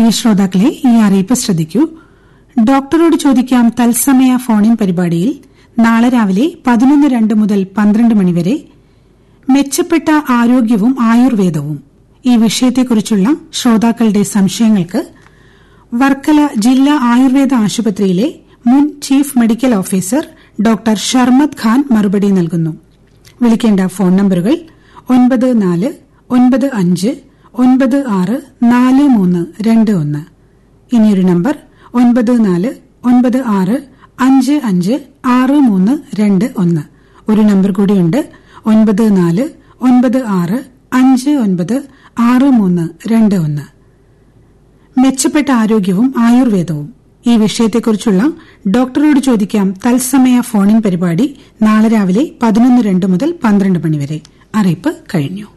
പ്രിയ ശ്രോതാക്കളെ ഈ അറിയിപ്പ് ശ്രദ്ധിക്കൂ ഡോക്ടറോട് ചോദിക്കാം തത്സമയ ഫോണിൻ പരിപാടിയിൽ നാളെ രാവിലെ പതിനൊന്ന് രണ്ട് മുതൽ പന്ത്രണ്ട് മണിവരെ മെച്ചപ്പെട്ട ആരോഗ്യവും ആയുർവേദവും ഈ വിഷയത്തെക്കുറിച്ചുള്ള ശ്രോതാക്കളുടെ സംശയങ്ങൾക്ക് വർക്കല ജില്ലാ ആയുർവേദ ആശുപത്രിയിലെ മുൻ chief medical officer doctor Sharmad Khan മറുപടി നൽകുന്നു വിളിക്കേണ്ട ഫോൺ നമ്പറുകൾ ഒൻപത് നാല് ഒൻപത് അഞ്ച് ഒൻപത് ആറ് നാല് മൂന്ന് രണ്ട് ഒന്ന് ഇനിയൊരു നമ്പർ ഒൻപത് നാല് ഒൻപത് ആറ് അഞ്ച് അഞ്ച് ആറ് മൂന്ന് രണ്ട് ഒന്ന് ഒരു നമ്പർ കൂടിയുണ്ട് ഒൻപത് നാല് ഒൻപത് ആറ് അഞ്ച് ഒൻപത് ആറ് മൂന്ന് രണ്ട് ഒന്ന് മെച്ചപ്പെട്ട ആരോഗ്യവും ആയുർവേദവും ഈ വിഷയത്തെക്കുറിച്ചുള്ള ഡോക്ടറോട് ചോദിക്കാം തത്സമയ ഫോണിൻ പരിപാടി നാളെ രാവിലെ പതിനൊന്ന് രണ്ട് മുതൽ പന്ത്രണ്ട് മണിവരെ അറിയിപ്പ് കഴിഞ്ഞു